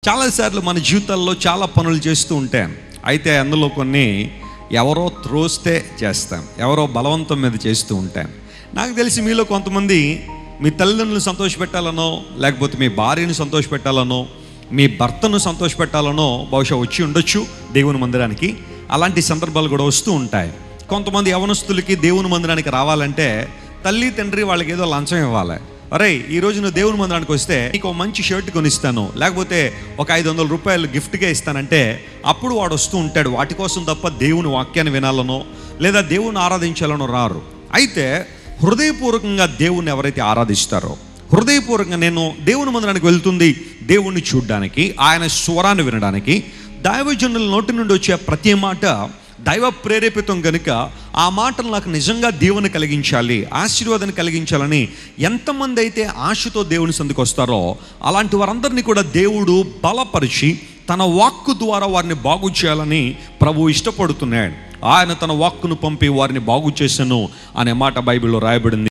చాలాసార్లు మన జీవితాల్లో చాలా పనులు చేస్తూ ఉంటాం అయితే అందులో కొన్ని ఎవరో త్రోస్తే చేస్తాం ఎవరో బలవంతం మీద చేస్తూ ఉంటాం నాకు తెలిసి మీలో కొంతమంది మీ తల్లిదండ్రులను సంతోషపెట్టాలనో లేకపోతే మీ భార్యను సంతోషపెట్టాలనో మీ భర్తను సంతోషపెట్టాలనో బహుశా వచ్చి ఉండొచ్చు దేవుని మందిరానికి అలాంటి సందర్భాలు కూడా వస్తూ ఉంటాయి కొంతమంది యవనస్తులకి దేవుని మందిరానికి రావాలంటే తల్లి తండ్రి వాళ్ళకి ఏదో లంచం ఇవ్వాలి అరే ఈ రోజు నువ్వు దేవుని మందిరానికి వస్తే నీకు ఒక మంచి షర్ట్ కొనిస్తాను లేకపోతే ఒక ఐదు వందల రూపాయలు గిఫ్ట్గా ఇస్తానంటే అప్పుడు వాడు వస్తూ ఉంటాడు వాటి కోసం తప్ప దేవుని వాక్యాన్ని వినాలనో లేదా దేవుని ఆరాధించాలనో రారు అయితే హృదయపూర్వకంగా దేవుణ్ణి ఎవరైతే ఆరాధిస్తారో హృదయపూర్వకంగా నేను దేవుని మందిరానికి వెళ్తుంది దేవుణ్ణి చూడడానికి ఆయన స్వరాన్ని వినడానికి దైవజనుల నోటి నుండి వచ్చే ప్రతి మాట దైవ ప్రేరేపితం గనుక ఆ మాటలు నాకు నిజంగా దేవుని కలిగించాలి ఆశీర్వాదాన్ని కలిగించాలని ఎంతమంది అయితే ఆశతో దేవుని సందుకు వస్తారో అలాంటి వారందరినీ కూడా దేవుడు బలపరిచి తన వాక్కు ద్వారా వారిని బాగు చేయాలని ప్రభు ఇష్టపడుతున్నాడు ఆయన తన వాక్కును పంపి వారిని బాగు చేశాను అనే మాట బైబిల్లో రాయబడింది